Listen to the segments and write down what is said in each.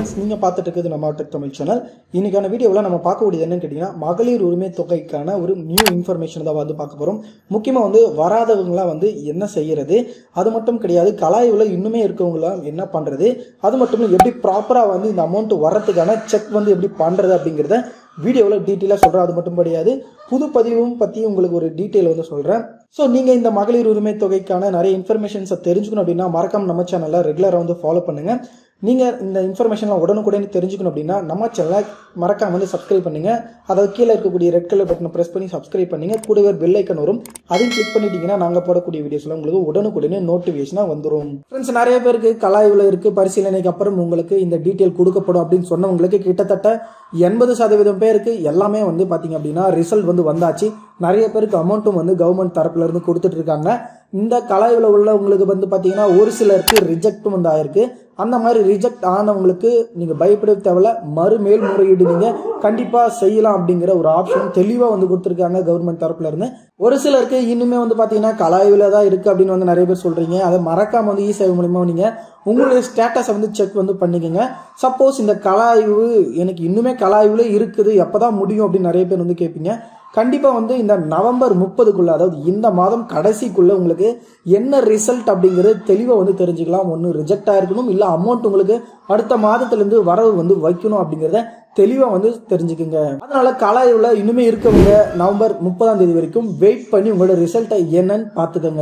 friends நீங்கள் பார்த்துட்டு இருக்குது நம்ம டெக் தமிழ் சேனல் இன்னைக்கான வீடியோவில் நம்ம பார்க்கக்கூடியது என்னன்னு கேட்டிங்கன்னா மகளிர் உரிமை தொகைக்கான ஒரு நியூ இன்ஃபர்மேஷன் தான் வந்து பார்க்க போகிறோம் முக்கியமாக வந்து வராதவங்களாம் வந்து என்ன செய்யறது அது மட்டும் கிடையாது கலாய்வில் இன்னுமே இருக்கவங்களாம் என்ன பண்ணுறது அது மட்டும் இல்லை எப்படி ப்ராப்பராக வந்து இந்த அமௌண்ட் வர்றதுக்கான செக் வந்து எப்படி பண்ணுறது அப்படிங்கிறத வீடியோவில் டீட்டெயிலாக சொல்கிறேன் அது மட்டும் கிடையாது புது பதிவும் பற்றி உங்களுக்கு ஒரு டீட்டெயில் வந்து சொல்கிறேன் ஸோ நீங்கள் இந்த மகளிர் உரிமை தொகைக்கான நிறைய இன்ஃபர்மேஷன்ஸை தெரிஞ்சுக்கணும் அப்படின்னா மறக்காம நம்ம சேனலை ரெகுலராக வந்து ஃபாலோ பண்ணுங்கள் நீங்கள் இந்த இன்ஃபர்மேஷன்லாம் உடனுக்குடனே தெரிஞ்சுக்கணும் அப்படின்னா நம்ம சேனலை மறக்காம வந்து சப்ஸ்கிரைப் பண்ணுங்க அதாவது கீழே இருக்கக்கூடிய ரெட் கலர் பட்டனை ப்ரெஸ் பண்ணி சப்ஸ்கிரைப் பண்ணுங்க கூடவே பெல் ஐக்கன் வரும் அதையும் கிளிக் பண்ணிட்டீங்கன்னா நாங்கள் போடக்கூடிய வீடியோஸ்லாம் உங்களுக்கு உடனுக்குடனே நோட்டிஃபிகேஷனாக வந்துடும் ஃப்ரெண்ட்ஸ் நிறைய பேருக்கு கலாய்வில் இருக்குது பரிசீலனைக்கு அப்புறம் உங்களுக்கு இந்த டீட்டெயில் கொடுக்கப்படும் அப்படின்னு சொன்னவங்களுக்கு கிட்டத்தட்ட எண்பது சதவீதம் பேருக்கு எல்லாமே வந்து பார்த்தீங்க அப்படின்னா ரிசல்ட் வந்து வந்தாச்சு நிறைய பேருக்கு அமௌண்ட்டும் வந்து கவர்மெண்ட் தரப்புல இருந்து கொடுத்துட்டு இருக்காங்க இந்த கலாய்வில் உள்ளவங்களுக்கு வந்து பார்த்தீங்கன்னா ஒரு சிலருக்கு ரிஜெக்டும் வந்து ஆயிருக்கு அந்த மாதிரி ரிஜெக்ட் ஆனவங்களுக்கு நீங்கள் பயப்பட தேவையில்ல மறு மேல்முறையீடு நீங்கள் கண்டிப்பாக செய்யலாம் அப்படிங்கிற ஒரு ஆப்ஷன் தெளிவாக வந்து கொடுத்துருக்காங்க கவர்மெண்ட் தரப்புல இருந்து ஒரு சிலருக்கு இன்னுமே வந்து பார்த்தீங்கன்னா கலாய்வில் தான் இருக்குது அப்படின்னு வந்து நிறைய பேர் சொல்கிறீங்க அதை மறக்காம வந்து இ சேவை மூலிமா நீங்கள் உங்களுடைய ஸ்டேட்டஸை வந்து செக் வந்து பண்ணிக்கோங்க சப்போஸ் இந்த கலாய்வு எனக்கு இன்னுமே கலாய்வில் இருக்குது எப்போ தான் முடியும் அப்படின்னு நிறைய பேர் வந்து கேட்பீங்க கண்டிப்பாக வந்து இந்த நவம்பர் முப்பதுக்குள்ள அதாவது இந்த மாதம் கடைசிக்குள்ள உங்களுக்கு என்ன ரிசல்ட் அப்படிங்கிறது தெளிவாக வந்து தெரிஞ்சுக்கலாம் ஒன்று ரிஜெக்ட் ஆயிருக்கணும் இல்லை அமௌண்ட் உங்களுக்கு அடுத்த மாதத்துலேருந்து வரவு வந்து வைக்கணும் அப்படிங்கிறத தெளிவாக வந்து தெரிஞ்சுக்குங்க அதனால கலாய்வில் இன்னுமே இருக்கவங்க நவம்பர் முப்பதாம் தேதி வரைக்கும் வெயிட் பண்ணி உங்களோட ரிசல்ட்டை என்னன்னு பார்த்துக்கோங்க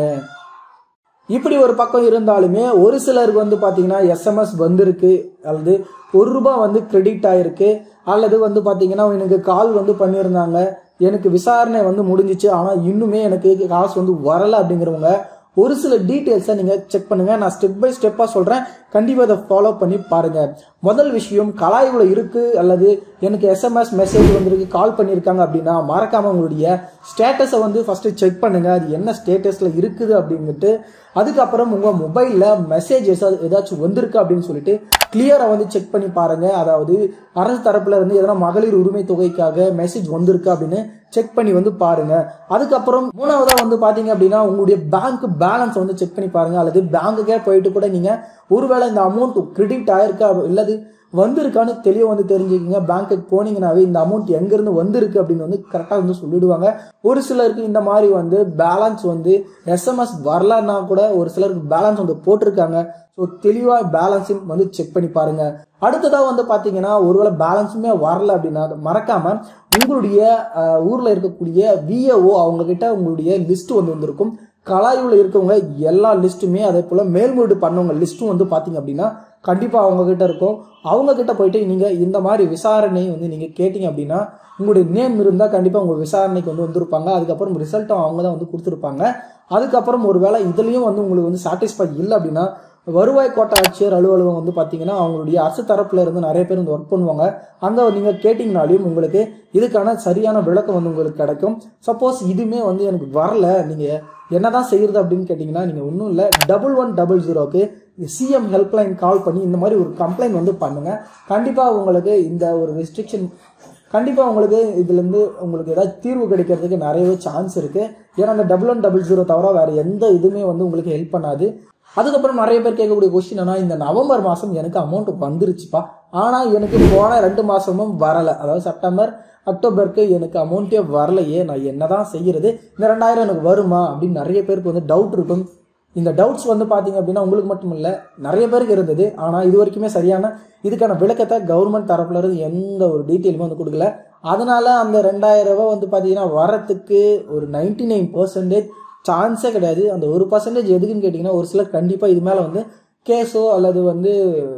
இப்படி ஒரு பக்கம் இருந்தாலுமே ஒரு சிலருக்கு வந்து பார்த்தீங்கன்னா எஸ்எம்எஸ் வந்திருக்கு அல்லது ஒரு ரூபாய் வந்து கிரெடிட் ஆயிருக்கு அல்லது வந்து பார்த்தீங்கன்னா எனக்கு கால் வந்து பண்ணியிருந்தாங்க எனக்கு விசாரணை வந்து முடிஞ்சிச்சு ஆனால் இன்னுமே எனக்கு காசு வந்து வரலை அப்படிங்கிறவங்க ஒரு சில டீட்டெயில்ஸை நீங்கள் செக் பண்ணுங்க நான் ஸ்டெப் பை ஸ்டெப்பாக சொல்கிறேன் கண்டிப்பாக அதை ஃபாலோ பண்ணி பாருங்க முதல் விஷயம் கலாய்வுல இருக்கு அல்லது எனக்கு எஸ்எம்எஸ் மெசேஜ் வந்திருக்கு கால் பண்ணியிருக்காங்க அப்படின்னா மறக்காம உங்களுடைய ஸ்டேட்டஸை வந்து ஃபர்ஸ்ட் செக் பண்ணுங்க அது என்ன ஸ்டேட்டஸ்ல இருக்குது அப்படின்ட்டு அதுக்கப்புறம் உங்க மொபைல்ல மெசேஜ் ஏதாச்சும் வந்திருக்கு அப்படின்னு சொல்லிட்டு கிளியரா வந்து செக் பண்ணி பாருங்க அதாவது அரசு தரப்புல இருந்து எதனா மகளிர் உரிமை தொகைக்காக மெசேஜ் வந்திருக்கு அப்படின்னு செக் பண்ணி வந்து பாருங்க அதுக்கப்புறம் மூணாவதா வந்து பாத்தீங்க அப்படின்னா உங்களுடைய பேங்க் பேலன்ஸ் வந்து செக் பண்ணி பாருங்க அல்லது பேங்க்குக்கே போயிட்டு கூட நீங்க ஒருவேளை இந்த அமௌண்ட் கிரெடிட் ஆயிருக்கா இல்லது வந்திருக்கான்னு தெளிவாக வந்து தெரிஞ்சுக்கங்க பேங்க்குக்கு போனீங்கன்னாவே இந்த அமௌண்ட் எங்கேருந்து வந்திருக்கு அப்படின்னு வந்து கரெக்டாக வந்து சொல்லிடுவாங்க ஒரு சிலருக்கு இந்த மாதிரி வந்து பேலன்ஸ் வந்து எஸ்எம்எஸ் வரலன்னா கூட ஒரு சிலருக்கு பேலன்ஸ் வந்து போட்டிருக்காங்க ஸோ தெளிவாக பேலன்ஸையும் வந்து செக் பண்ணி பாருங்க அடுத்ததாக வந்து பார்த்தீங்கன்னா ஒருவேளை பேலன்ஸுமே வரல அப்படின்னா மறக்காம உங்களுடைய ஊரில் இருக்கக்கூடிய விஏஓ அவங்க கிட்ட உங்களுடைய லிஸ்ட் வந்து வந்திருக்கும் கலாயுவில் இருக்கவங்க எல்லா லிஸ்ட்டுமே அதே போல் மேல்முறையீடு பண்ணவங்க லிஸ்ட்டும் வந்து பார்த்தீங்க அப்படின்னா கண்டிப்பாக அவங்க கிட்ட இருக்கும் அவங்க கிட்ட போயிட்டு நீங்கள் இந்த மாதிரி விசாரணை வந்து நீங்கள் கேட்டீங்க அப்படின்னா உங்களுடைய நேம் இருந்தால் கண்டிப்பாக உங்கள் விசாரணைக்கு வந்து வந்திருப்பாங்க அதுக்கப்புறம் ரிசல்ட்டும் அவங்க தான் வந்து கொடுத்துருப்பாங்க அதுக்கப்புறம் ஒரு வேளை இதுலேயும் வந்து உங்களுக்கு வந்து சாட்டிஸ்ஃபை இல்லை அப்படின்னா வருவாய் கோட்ட ஆட்சியர் அலுவலகம் வந்து பார்த்தீங்கன்னா அவங்களுடைய அரசு தரப்புல இருந்து நிறைய பேர் வந்து ஒர்க் பண்ணுவாங்க அங்கே நீங்கள் கேட்டிங்கனாலையும் உங்களுக்கு இதுக்கான சரியான விளக்கம் வந்து உங்களுக்கு கிடைக்கும் சப்போஸ் இதுவுமே வந்து எனக்கு வரல நீங்கள் என்னதான் செய்யறது அப்படின்னு கேட்டிங்கன்னா நீங்கள் ஒன்றும் இல்லை டபுள் ஒன் டபுள் ஜீரோக்கு சிஎம் ஹெல்ப்லைன் கால் பண்ணி இந்த மாதிரி ஒரு கம்ப்ளைண்ட் வந்து பண்ணுங்க கண்டிப்பாக உங்களுக்கு இந்த ஒரு ரெஸ்ட்ரிக்ஷன் கண்டிப்பாக உங்களுக்கு இதுலேருந்து உங்களுக்கு ஏதாவது தீர்வு கிடைக்கிறதுக்கு நிறையவே சான்ஸ் இருக்குது ஏன்னா அந்த டபுள் ஒன் டபுள் ஜீரோ தவிர வேறு எந்த இதுவுமே வந்து உங்களுக்கு ஹெல்ப் பண்ணாது அதுக்கப்புறம் நிறைய பேர் கேட்கக்கூடிய கொஸ்டின் என்ன இந்த நவம்பர் மாதம் எனக்கு அமௌண்ட் வந்துருச்சுப்பா ஆனால் எனக்கு போன ரெண்டு மாதமும் வரலை அதாவது செப்டம்பர் அக்டோபருக்கு எனக்கு அமௌண்ட்டே வரலையே நான் என்னதான் செய்யறது இந்த ரெண்டாயிரம் எனக்கு வருமா அப்படின்னு நிறைய பேருக்கு வந்து டவுட் இருக்கும் இந்த டவுட்ஸ் வந்து பார்த்தீங்க அப்படின்னா உங்களுக்கு மட்டும் இல்லை நிறைய பேருக்கு இருந்தது ஆனால் இது வரைக்குமே சரியான இதுக்கான விளக்கத்தை கவர்மெண்ட் தரப்புல இருந்து எந்த ஒரு டீட்டெயிலுமே வந்து கொடுக்கல அதனால அந்த ரெண்டாயிரம் ரூபாய் வந்து பார்த்தீங்கன்னா வரத்துக்கு ஒரு நைன்டி நைன் பர்சன்டேஜ் சான்ஸே கிடையாது அந்த ஒரு பர்சன்டேஜ் எதுக்குன்னு கேட்டிங்கன்னா ஒரு சிலர் கண்டிப்பாக இது மேலே வந்து கேஸோ அல்லது வந்து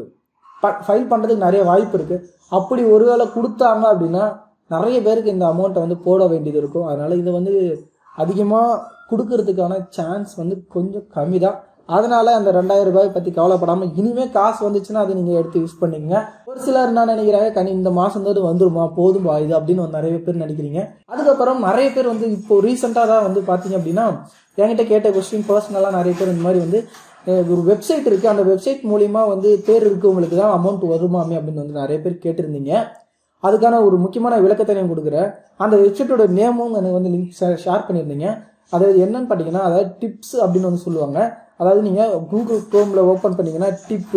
ஃபைல் பண்ணுறதுக்கு நிறைய வாய்ப்பு இருக்குது அப்படி ஒருவேளை கொடுத்தாங்க அப்படின்னா நிறைய பேருக்கு இந்த அமௌண்ட்டை வந்து போட வேண்டியது இருக்கும் அதனால் இது வந்து அதிகமாக கொடுக்கறதுக்கான சான்ஸ் வந்து கொஞ்சம் கம்மி தான் அதனால அந்த ரெண்டாயிரம் ரூபாய் பற்றி கவலைப்படாமல் இனிமேல் காசு வந்துச்சுன்னா அதை நீங்கள் எடுத்து யூஸ் பண்ணிக்கங்க ஒரு சிலர் என்ன நினைக்கிறாங்க கனி இந்த மாதம் தான் வந்துருமா போதுமா இது அப்படின்னு வந்து நிறைய பேர் நினைக்கிறீங்க அதுக்கப்புறம் நிறைய பேர் வந்து இப்போ ரீசெண்டாக தான் வந்து பார்த்தீங்க அப்படின்னா என்கிட்ட கேட்ட கொஸ்டின் பர்சனலாக நிறைய பேர் இந்த மாதிரி வந்து ஒரு வெப்சைட் இருக்குது அந்த வெப்சைட் மூலிமா வந்து பேர் இருக்கவங்களுக்கு தான் அமௌண்ட் வருமாமே அப்படின்னு வந்து நிறைய பேர் கேட்டிருந்தீங்க அதுக்கான ஒரு முக்கியமான விளக்கத்தை நான் கொடுக்குறேன் அந்த வெப்சைட்டோட நேமும் எனக்கு வந்து லிங்க் ஷேர் பண்ணியிருந்தீங்க அதாவது என்னன்னு பார்த்தீங்கன்னா அதாவது டிப்ஸ் அப்படின்னு வந்து சொல்லுவாங்க அதாவது நீங்கள் கூகுள் க்ரோமில் ஓப்பன் பண்ணிங்கன்னா டிப்பு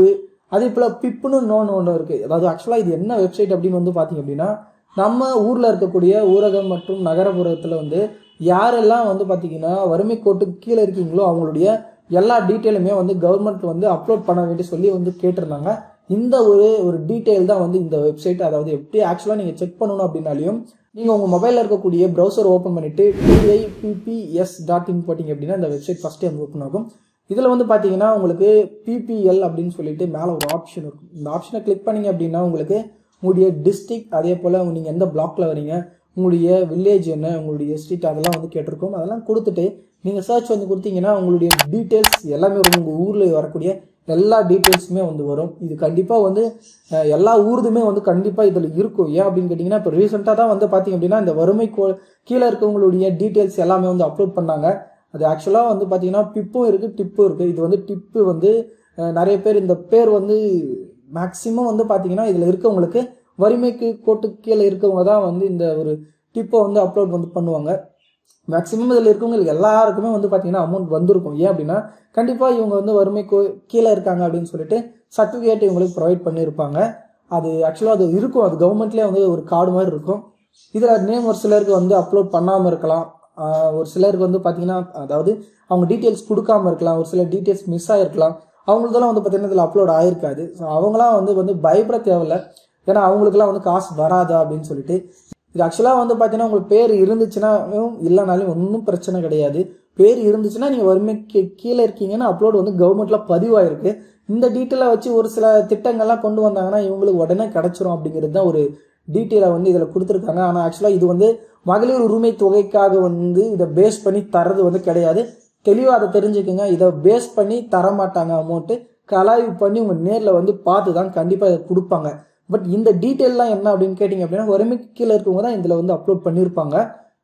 அதே போல் பிப்புன்னு இன்னொன்று ஒன்று இருக்குது அதாவது ஆக்சுவலாக இது என்ன வெப்சைட் அப்படின்னு வந்து பார்த்தீங்க அப்படின்னா நம்ம ஊரில் இருக்கக்கூடிய ஊரகம் மற்றும் நகரப்புறத்தில் வந்து யாரெல்லாம் வந்து பார்த்தீங்கன்னா வறுமை கோட்டுக்கு கீழே இருக்கீங்களோ அவங்களுடைய எல்லா டீட்டெயிலுமே வந்து கவர்மெண்ட் வந்து அப்லோட் பண்ண வேண்டி சொல்லி வந்து கேட்டிருந்தாங்க இந்த ஒரு ஒரு டீட்டெயில் தான் வந்து இந்த வெப்சைட் அதாவது எப்படி ஆக்சுவலாக நீங்கள் செக் பண்ணணும் அப்படின்னாலையும் நீங்கள் உங்கள் மொபைலில் இருக்கக்கூடிய ப்ரௌசர் ஓப்பன் பண்ணிவிட்டு டிஐபிபிஎஸ் டாட் இன் போட்டிங்க அப்படின்னா இந்த வெப்சைட் ஃபஸ்ட்டே வந்து ஓப்பன் ஆகும் இதில் வந்து பார்த்தீங்கன்னா உங்களுக்கு பிபிஎல் அப்படின்னு சொல்லிட்டு மேலே ஒரு ஆப்ஷன் இருக்கும் இந்த ஆப்ஷனை கிளிக் பண்ணீங்க அப்படின்னா உங்களுக்கு உங்களுடைய டிஸ்ட்ரிக்ட் அதே போல் நீங்கள் எந்த பிளாக்ல வரீங்க உங்களுடைய வில்லேஜ் என்ன உங்களுடைய ஸ்ட்ரீட் அதெல்லாம் வந்து கேட்டிருக்கோம் அதெல்லாம் கொடுத்துட்டு நீங்கள் சர்ச் வந்து கொடுத்தீங்கன்னா உங்களுடைய டீட்டெயில்ஸ் எல்லாமே வரும் உங்கள் ஊரில் வரக்கூடிய எல்லா டீட்டெயில்ஸுமே வந்து வரும் இது கண்டிப்பாக வந்து அஹ், எல்லா ஊருதுமே வந்து கண்டிப்பாக இதில் இருக்கும் ஏன் அப்படின்னு கேட்டிங்கன்னா இப்போ ரீசெண்டாக தான் வந்து பார்த்தீங்க அப்படின்னா இந்த வறுமை கோ கீழே இருக்கவங்களுடைய டீட்டெயில்ஸ் எல்லாமே வந்து அப்லோட் பண்ணாங்க அது ஆக்சுவலாக வந்து பார்த்தீங்கன்னா பிப்பும் இருக்குது டிப்பும் இருக்குது இது வந்து டிப்பு வந்து அஹ், நிறைய பேர் இந்த பேர் வந்து மேக்ஸிமம் வந்து பார்த்தீங்கன்னா இதில் இருக்கவங்களுக்கு வறுமைக்கு கோட்டு கீழே இருக்கவங்க தான் வந்து இந்த ஒரு டிப்பை வந்து அப்லோட் வந்து பண்ணுவாங்க மேக்ஸிமம் இதில் இருக்கவங்களுக்கு எல்லாருக்குமே வந்து பார்த்தீங்கன்னா அமௌண்ட் வந்திருக்கும் ஏன் அப்படின்னா கண்டிப்பாக இவங்க வந்து வறுமை கோ கீழே இருக்காங்க அப்படின்னு சொல்லிட்டு சர்டிஃபிகேட் இவங்களுக்கு ப்ரொவைட் பண்ணியிருப்பாங்க அது ஆக்சுவலாக அது இருக்கும் அது கவர்மெண்ட்லேயே வந்து ஒரு கார்டு மாதிரி இருக்கும் இதில் நேம் ஒரு சிலருக்கு வந்து அப்லோட் பண்ணாமல் இருக்கலாம் ஆஹ் ஒரு சிலருக்கு வந்து பார்த்தீங்கன்னா அதாவது அவங்க டீட்டெயில்ஸ் கொடுக்காம இருக்கலாம் ஒரு சில டீட்டெயில்ஸ் மிஸ் ஆகிருக்கலாம் அவங்களுதெல்லாம் வந்து பார்த்தீங்கன்னா இதில் அப்லோட் ஆயிருக்காது ஸோ அவங்களாம் வந்து வந்து பயப்பட தேவையில்ல ஏன்னா அவங்களுக்குலாம் வந்து காசு வராதா அப்படின்னு சொல்லிட்டு இது ஆக்சுவலாக வந்து பார்த்தீங்கன்னா உங்களுக்கு பேர் இருந்துச்சுன்னா இல்லைனாலும் ஒன்றும் பிரச்சனை கிடையாது பேர் இருந்துச்சுன்னா நீங்கள் வறுமை கீ- கீழே இருக்கீங்கன்னா அப்லோட் வந்து கவர்மெண்ட்டில் பதிவாயிருக்கு இந்த டீட்டெயிலை வச்சு ஒரு சில திட்டங்கள்லாம் கொண்டு வந்தாங்கன்னா இவங்களுக்கு உடனே கிடச்சிரும் அப்படிங்கிறது தான் ஒரு டீட்டெயிலை வந்து இதில் கொடுத்துருக்காங்க ஆனால் ஆக்சுவலாக இது வந்து மகளிர் உரிமை தொகைக்காக வந்து இதை பேஸ் பண்ணி தர்றது வந்து கிடையாது தெளிவாக அதை தெரிஞ்சுக்குங்க இதை பேஸ் பண்ணி தர மாட்டாங்க அமௌண்ட்டு கலாய்வு பண்ணி உங்கள் நேரில் வந்து பார்த்து தான் கண்டிப்பாக இதை கொடுப்பாங்க பட் இந்த டீட்டெயில்லாம் என்ன அப்படின்னு கேட்டிங்க அப்படின்னா வறுமைக்கு கீழே இருக்கவங்க தான் இதில் வந்து அப்லோட் பண்ணியிருப்பாங்க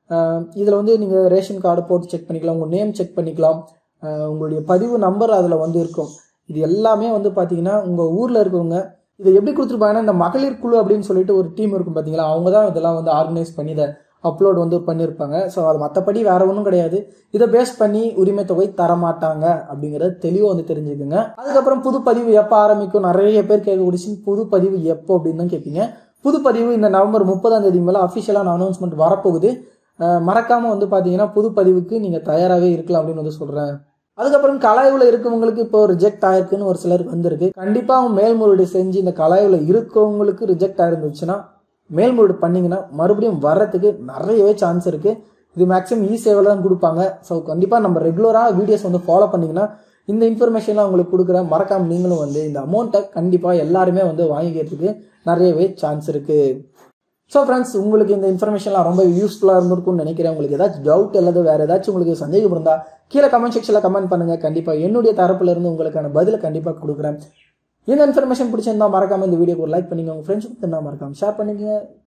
இதில் வந்து நீங்கள் ரேஷன் கார்டு போட்டு செக் பண்ணிக்கலாம் உங்கள் நேம் செக் பண்ணிக்கலாம் அஹ் உங்களுடைய பதிவு நம்பர் அதில் வந்து இருக்கும் இது எல்லாமே வந்து பார்த்தீங்கன்னா உங்கள் ஊரில் இருக்கவங்க இதை எப்படி கொடுத்துருப்பாங்கன்னா இந்த மகளிர் குழு அப்படின்னு சொல்லிட்டு ஒரு டீம் இருக்கும் பார்த்தீங்களா அவங்க தான் இதெல்லாம் வந்து ஆர்கனைஸ் பண்ணி இதை அப்லோட் வந்து பண்ணியிருப்பாங்க ஸோ அது மற்றபடி வேற ஒன்றும் கிடையாது இதை பேஸ் பண்ணி உரிமை தொகை தர மாட்டாங்க அப்படிங்கிறத தெளிவாக வந்து தெரிஞ்சுக்குங்க அதுக்கப்புறம் புது பதிவு எப்போ ஆரம்பிக்கும் நிறைய பேர் கேட்கக்கூடிய புது பதிவு எப்போ அப்படின்னு தான் கேட்பீங்க புது பதிவு இந்த நவம்பர் முப்பதாம் தேதி மேலே அஃபிஷியலான அனௌன்ஸ்மெண்ட் வரப்போகுது அஹ் மறக்காம வந்து பார்த்தீங்கன்னா புது பதிவுக்கு நீங்கள் தயாராகவே இருக்கலாம் அப்படின்னு வந்து சொல்கிறேன் அதுக்கப்புறம் கலாய்வில் இருக்கவங்களுக்கு இப்போ ரிஜெக்ட் ஆயிருக்குன்னு ஒரு சிலருக்கு வந்திருக்கு கண்டிப்பாக அவங்க மேல்முறையீடு செஞ்சு இந்த கலாய்வில் இருக்கவங்களுக்கு ரிஜெக்ட் ஆயிருந்துச்சுன்னா மேல்முறையீடு பண்ணீங்கன்னா மறுபடியும் வர்றதுக்கு நிறையவே சான்ஸ் இருக்கு இது மேக்ஸிமம் இ சேவையில் தான் கொடுப்பாங்க ஸோ கண்டிப்பாக நம்ம ரெகுலராக வீடியோஸ் வந்து ஃபாலோ பண்ணீங்கன்னா இந்த இன்ஃபர்மேஷன்லாம் உங்களுக்கு கொடுக்குறேன் மறக்காம நீங்களும் வந்து இந்த அமௌண்ட்டை கண்டிப்பாக எல்லாருமே வந்து வாங்கிக்கிறதுக்கு நிறையவே சான்ஸ் இருக்கு ஸோ ஃப்ரெண்ட்ஸ் உங்களுக்கு இந்த இன்ஃபர்மேஷன்லாம் ரொம்ப யூஸ்ஃபுல்லாக இருந்திருக்கும்னு நினைக்கிறேன் உங்களுக்கு ஏதாச்சும் டவுட் அல்லது வேறு ஏதாச்சும் உங்களுக்கு சந்தேகம் இருந்தால் கீழே கமெண்ட் செக்ஷனில் கமெண்ட் பண்ணுங்கள் கண்டிப்பாக என்னுடைய தரப்புல இருந்து உங்களுக்கான பதிலை கண்டிப்பாக கொடுக்குறேன் இந்த இன்ஃபர்மேஷன் பிடிச்சிருந்தா மறக்காம இந்த வீடியோக்கு ஒரு லைக் பண்ணிங்க உங்கள் ஃப்ரெண்ட்ஸுக்கு மறக்காம ஷேர் பண்ணிக்கங்க